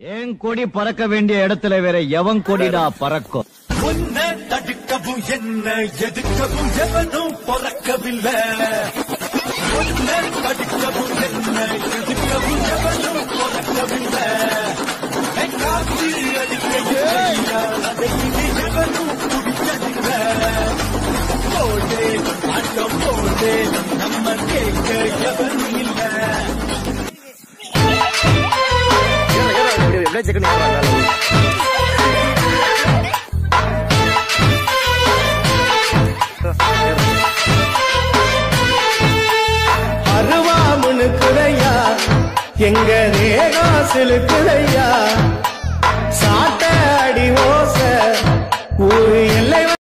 ஏன் கொடி பறக்க வேண்டிய இடத்துல வேற எவன் கொடிடா பறக்கும் உன்னை தடுக்கவும் என்ன எதுக்கவும் எவனும் பிறக்கவில்லை உன்னை தடுக்கவும் என்ன எதுக்கவும் எவனும் பிறக்கவில்லை என் காத்து அடிக்க எண்ணினால் அதை இனி எவனும் பிடிக்கவில்லை போடு ஆட்டம் போடு நம்ம கேட்க எவனும் இல்லை அருவாமுனுக்குதையா எங்க ரேகா சிலுக்குதையா சாட்ட அடி ஓச ஊரு